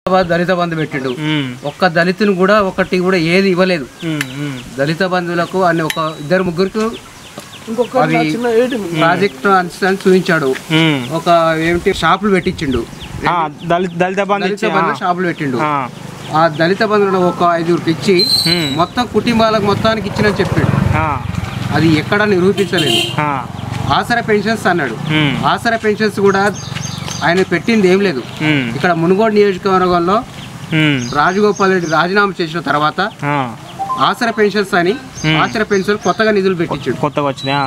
దళిత బంధు పెట్టిండు ఉమ్, ఒక్క దళితుని కూడా ఒకటి కూడా ఏది ఇవ్వలేదు ఉమ్, ఉమ్. దళిత బంధువులకు అన్ని ఒక ఇద్దరు ముగ్గురికి అవి ప్రాజెక్ట్ అని చూపించాడు ఉమ్. ఒక ఏమిటి షాపులు పెట్టించిండు ఆ, దళిత దళిత బంధు దళిత ఇచ్చి బంధు షాపులు పెట్టిండు ఆ, ఆ దళిత బంధువులను ఒక ఐదుగురికి ఇచ్చి ఉమ్, మొత్తం కుటుంబాలకు మొత్తానికి ఇచ్చినని చెప్పాడు ఆ, అది ఎక్కడ నిరూపించలేదు ఆ, ఆసరా పెన్షన్స్ అన్నాడు ఉమ్, ఆసరా పెన్షన్స్ కూడా ఆయన పెట్టింది ఏం లేదు ఉమ్, ఇక్కడ మునుగోడు నియోజకవర్గంలో ఉమ్, రాజగోపాల్ రెడ్డి రాజీనామా చేసిన తర్వాత ఆ, ఆసరా పెన్షన్స్ అని ఆసరా పెన్షన్ కొత్తగా నిధులు పెట్టించాడు కొత్తగా వచ్చినాయా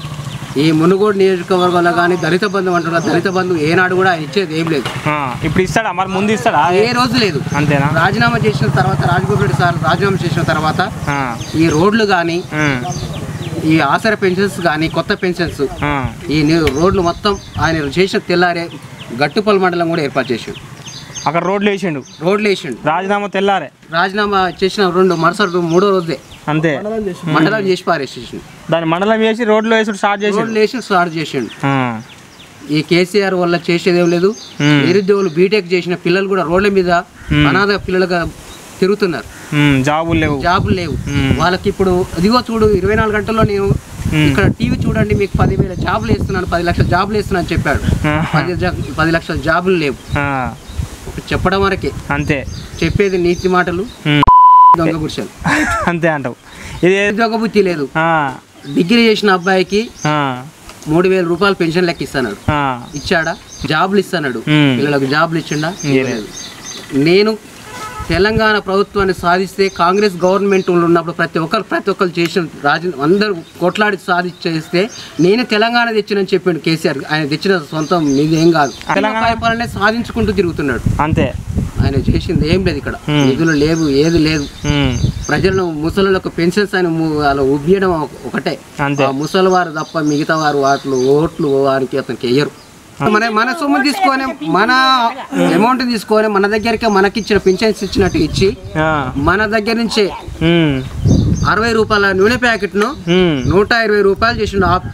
ఈ మునుగోడు నియోజకవర్గంలో కానీ దళిత బంధు అంటున్నారు దళిత బంధు ఏనాడు కూడా ఆయన ఇచ్చేది ఏం లేదు ఆ, ఇప్పుడు ఇస్తాడా మరి ముందు ఇస్తాడా ఏ రోజు లేదు అంతేనా రాజీనామా చేసిన తర్వాత రాజగోపాల్ రెడ్డి సార్ రాజీనామా చేసిన తర్వాత ఆ, ఈ రోడ్లు కానీ ఉమ్, ఈ ఆసరా పెన్షన్స్ కానీ కొత్త పెన్షన్స్ ఆ, ఈ ని- రోడ్లు మొత్తం ఆయన చేసిన తెల్లారే గట్టుపల్లి మండలం కూడా ఏర్పాటు చేసిండు అక్కడ రోడ్లు వేసిండు రోడ్లు వేసిండు రాజీనామా తెల్లారే రాజీనామా చేసిన రెండు మరుసటి మూడో రోజే అంతే మండలం చేసి పారేసేసిండు దాని మండలం వేసి రోడ్లు వేసి స్టార్ట్ చేసిండు రోడ్లు వేసి స్టార్ట్ చేసిండు ఆ, ఈ కేసీఆర్ వల్ల చేసేది ఏం లేదు ఉమ్, నిరుద్యోగులు బీటెక్ చేసిన పిల్లలు కూడా రోడ్ల మీద అనాథ పిల్లలుగా తిరుగుతున్నారు ఉమ్, జాబులు లేవు జాబులు లేవు ఉమ్. వాళ్ళకి ఇప్పుడు అదిగో చూడు ఇరవై నాలుగు గంటల్లో నేను ఇక్కడ టీవీ చూడండి మీకు పదివేల జాబులు వేస్తున్నాను పది లక్షల జాబులు వేస్తున్నాను అని చెప్పాడు ఆహా. పది జా- పది లక్షల జాబులు లేవు ఆ, చెప్పడం వరకే అంతే చెప్పేది నీతి మాటలు ఉమ్, దొంగ గుడిసెలు అంతే అంటావు ఇది నిరుద్యోగ బుద్ధి లేదు ఆ, డిగ్రీ చేసిన అబ్బాయికి ఆ, మూడు వేల రూపాయలు పెన్షన్ లెక్క ఇస్తాడు ఆ, ఇచ్చాడా జాబులు ఇస్తాడు ఉమ్. పిల్లలకు జాబులు ఇచ్చిండా ఇయ్యలేదు. నేను తెలంగాణ ప్రభుత్వాన్ని సాధిస్తే కాంగ్రెస్ గవర్నమెంట్ ఉన్నప్పుడు ప్రతి ఒక్కరు ప్రతి ఒక్కరు చేసిన రాజు అందరూ కొట్లాడి సాధించేస్తే నేను తెలంగాణ తెచ్చినని చెప్పిండు కేసీఆర్ ఆయన తెచ్చిన సొంతం నిధి ఏం కాదు తెలంగాణ పరిపాలనే సాధించుకుంటూ తిరుగుతున్నాడు అంతే ఆయన చేసింది ఏం లేదు ఇక్కడ ఉమ్. నిధులు లేవు ఏది లేదు ఉమ్, ప్రజలను ముసలులకు పెన్షన్స్ అని ము- అలా ఉబ్బియడం ఒక- ఒకటే అంతే ఆ ముసలి వారు తప్ప మిగతా వారు వాటిలో ఓట్లు వారికి అతనికి వేయరు మన మన సొమ్ము తీసుకొని మన అమౌంట్ తీసుకొని మన దగ్గరికి మనకి ఇచ్చిన పింఛన్స్ ఇచ్చినట్టు ఇచ్చి ఆ, మన దగ్గర నుంచే ఉమ్, అరవై రూపాయల నూనె ప్యాకెట్ను ఉమ్, నూట ఇరవై రూపాయలు చేసిండు హాఫ్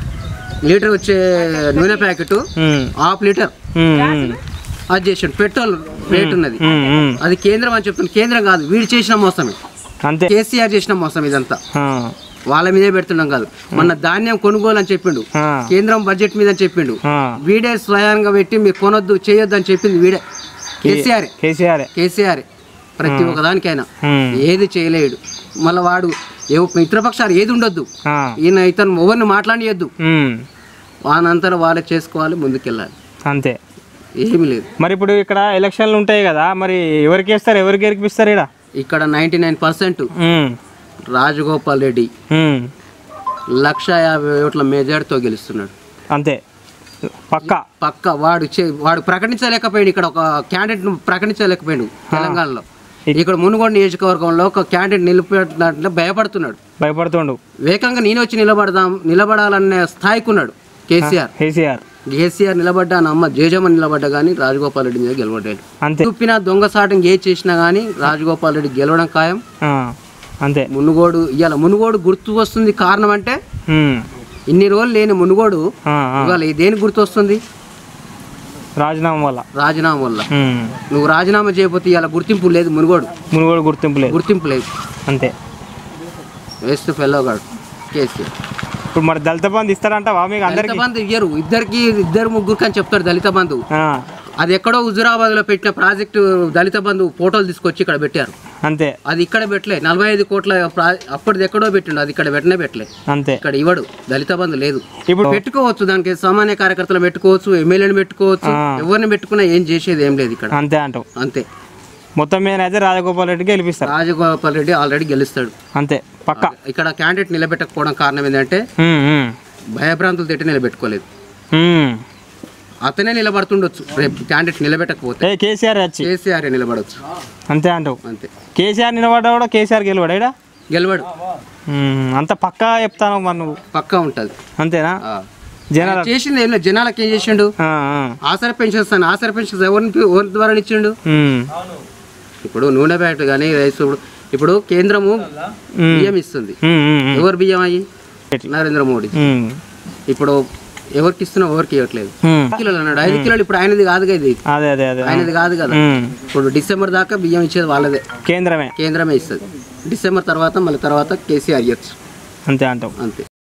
లీటర్ వచ్చే నూనె ప్యాకెట్ ఉమ్, హాఫ్ లీటర్ ఉమ్, ఉమ్, అది చేసిండు పెట్రోల్ రేట్ ఉన్నది ఉమ్, ఉమ్, అది కేంద్రం అని చెప్తుంది కేంద్రం కాదు వీడు చేసిన మోసమే అంతే కేసీఆర్ చేసిన మోసం ఇదంతా ఆ, వాళ్ళ మీదే పెడుతున్నాం కాదు మన ధాన్యం కొనుగోలు అని చెప్పిండు ఆ, కేంద్రం బడ్జెట్ మీద అని చెప్పిండు ఆ, వీడే స్వయంగా పెట్టి మీరు కొనొద్దు చేయొద్దు అని చెప్పింది వీడే కేసీఆర్ కేసీఆర్ కేసీఆర్ ప్రతి ఒక్కదానికైనా ఉమ్, ఏది చేయలేడు మళ్ళీ వాడు ఏ మిత్రపక్షాలు ఏది ఉండొద్దు ఆ, ఈయన ఇతను ఎవరిని మాట్లాడియొద్దు ఉమ్, వానంతరం వాళ్ళే చేసుకోవాలి ముందుకెళ్ళాలి అంతే ఏమీ లేదు మరి ఇప్పుడు ఇక్కడ ఎలక్షన్లు ఉంటాయి కదా మరి ఎవరికి వేస్తారు ఎవరికి గెలిపిస్తారు ఇక్కడ ఇక్కడ నైంటీ నైన్ పర్సెంట్ ఉమ్, రాజగోపాల్ రెడ్డి ఉమ్, లక్ష యాభై ఓట్ల మెజార్టీతో గెలుస్తున్నాడు అంతే పక్క పక్క వాడు చే- వాడు ప్రకటించలేకపోయాడు ఇక్కడ ఒక క్యాండిడేట్ ప్రకటించలేకపోయాడు తెలంగాణలో ఇక్కడ మునుగోడు నియోజకవర్గంలో ఒక క్యాండిడేట్ నిలిపేటంటే భయపడుతున్నాడు భయపడుతుండు వేగంగా నేను వచ్చి నిలబడదాం నిలబడాలనే స్థాయికి ఉన్నాడు కేసీఆర్ కేసీఆర్ కేసీఆర్ నిలబడ్డా అమ్మ జేజమ్మ నిలబడ్డా కానీ రాజగోపాల్ రెడ్డి మీద గెలవడ్డాడు అంతే చూపిన దొంగ సాటం ఏ చేసినా కానీ రాజగోపాల్ రెడ్డి గెలవడం ఖాయం ఆ, అంతే మునుగోడు ఇవాళ మునుగోడు గుర్తు వస్తుంది కారణం అంటే ఉమ్, ఇన్ని రోజులు లేని మునుగోడు ఆ, ఆ, ఇవాళ ఈ దేనికి గుర్తు వస్తుంది రాజీనామా వల్ల రాజీనామా వల్ల ఉమ్, నువ్వు రాజీనామా చేయకపోతే ఇవాళ గుర్తింపు లేదు మునుగోడు మునుగోడు గుర్తింపు లేదు గుర్తింపు లేదు అంతే వేస్ట్ ఫెల్లో గాడు కేసీఆర్ ఇప్పుడు మరి దళిత బంధు ఇస్తారంటావా మీకు దళిత అందరికి బంధు ఇయ్యరు ఇద్దరికి ఇద్దరు ముగ్గురికి అని చెప్తారు దళిత బంధు ఆ, అది ఎక్కడో హుజురాబాద్ లో పెట్టిన ప్రాజెక్టు దళిత బంధు ఫోటోలు తీసుకొచ్చి ఇక్కడ పెట్టారు అంతే అది ఇక్కడ పెట్టలే నలభై ఐదు కోట్ల ప్రా- అప్పటిది ఎక్కడో పెట్టిండు అది ఇక్కడ పెట్టనే పెట్టలే అంతే ఇక్కడ ఇవ్వడు దళిత బంధు లేదు ఇప్పుడు పెట్టుకోవచ్చు దానికి సామాన్య కార్యకర్తలు పెట్టుకోవచ్చు ఎమ్మెల్యేని పెట్టుకోవచ్చు ఆ. ఎవరిని పెట్టుకున్నా ఏం చేసేది ఏం లేదు ఇక్కడ అంతే అంటావు అంతే మొత్తం మీద అయితే రాజగోపాల్ రెడ్డికి గెలిపిస్తారు రాజగోపాల్ రెడ్డి ఆల్రెడీ గెలుస్తాడు అంతే పక్క ఇక్కడ క్యాండిడేట్ నిలబెట్టకపోవడం కారణం ఏంటంటే ఉమ్, ఉమ్, భయభ్రాంతులు తిట్టి నిలబెట్టుకోలేదు ఉమ్. అతనే నిలబడుతుండొచ్చు రేపు క్యాండిడేట్ నిలబెట్టకపోతే ఏ కేసీఆర్ వచ్చి కేసీఆర్ నిలబడొచ్చు అంతే అంటావు అంతే కేసీఆర్ నిలబడ్డా కూడా కేసీఆర్ గెలవాడు ఈడ? గెలవడు ఉమ్, అంత పక్కా చెప్తాను మరి నువ్వు పక్కా ఉంటుంది అంతేనా జనాల చేసింది ఏం లేదు జనాలకు ఏం చేసిండు ఆ, ఆ. ఆసర పెన్షన్స్ అని ఆసర పెన్షన్స్ ఎవరిని ఎవరి ద్వారా ఇచ్చిండు ఉమ్, ఇప్పుడు నూనె ప్యాకెట్ కానీ రైస్ ఇప్పుడు ఇప్పుడు కేంద్రము బియ్యం ఇస్తుంది ఉమ్, ఉమ్, ఉమ్. ఎవరు బియ్యం అయ్యి నరేంద్ర మోడీ ఉమ్, ఇప్పుడు ఎవరికి ఇస్తున్నాం ఎవరికి ఇవ్వట్లేదు ఉమ్. ఐదు కిలోలు అన్నాడు ఐదు కిలోలు ఇప్పుడు ఆయనది కాదు కదా ఇది అదే అదే అదే ఆయనది కాదు కదా ఉమ్. ఇప్పుడు డిసెంబర్ దాకా బియ్యం ఇచ్చేది వాళ్ళదే కేంద్రమే కేంద్రమే ఇస్తుంది డిసెంబర్ తర్వాత మళ్ళీ తర్వాత కేసీఆర్ ఇవ్వచ్చు అంతే అంటావు అంతే